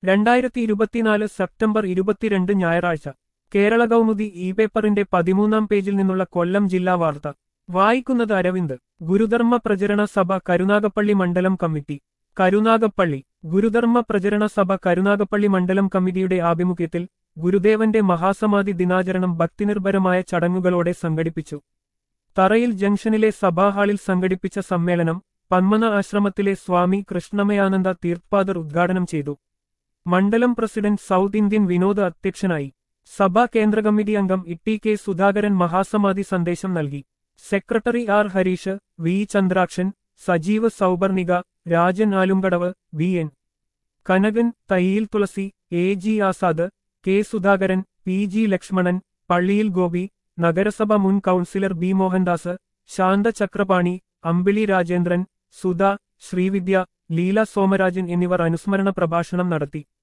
രണ്ടായിരത്തി ഇരുപത്തിനാല് സെപ്റ്റംബർ ഇരുപത്തിരണ്ട് ഞായറാഴ്ച കേരള കൗമുദി ഇ പേപ്പറിന്റെ പതിമൂന്നാം പേജിൽ നിന്നുള്ള കൊല്ലം ജില്ലാ വാർത്ത വായിക്കുന്നത് അരവിന്ദ് ഗുരുധർമ്മ പ്രചരണ സഭ കരുനാഗപ്പള്ളി മണ്ഡലം കമ്മിറ്റി കരുനാഗപ്പള്ളി ഗുരുധർമ്മ പ്രചരണ സഭ കരുനാഗപ്പള്ളി മണ്ഡലം കമ്മിറ്റിയുടെ ആഭിമുഖ്യത്തിൽ ഗുരുദേവന്റെ മഹാസമാധി ദിനാചരണം ഭക്തിനിർഭരമായ ചടങ്ങുകളോടെ സംഘടിപ്പിച്ചു തറയിൽ ജംഗ്ഷനിലെ സഭാഹാളിൽ സംഘടിപ്പിച്ച സമ്മേളനം പന്മന ആശ്രമത്തിലെ സ്വാമി കൃഷ്ണമയാനന്ദ തീർത്ഥാദർ ഉദ്ഘാടനം ചെയ്തു മണ്ഡലം പ്രസിഡന്റ് സൗത്ത് ഇന്ത്യൻ വിനോദ് അധ്യക്ഷനായി സഭാ കേന്ദ്ര കമ്മിറ്റി അംഗം ഇട്ടി കെ സുധാകരൻ മഹാസമാധി സന്ദേശം നൽകി secretary R Harish V Chandrakshan Sajeev Souparnika Rajan Alumkadavu V N Kanakan Thayyil Thulasi A G Azad K Sudhakaran P G Lakshmanan Palliyil Gopi നഗരസഭ മുൻ കൗൺസിലർ ബി മോഹൻദാസ് ശാന്ത ചക്രപാണി അമ്പിളി രാജേന്ദ്രൻ സുധ ശ്രീവിദ്യ ലീല സോമരാജൻ എന്നിവർ അനുസ്മരണ പ്രഭാഷണം നടത്തി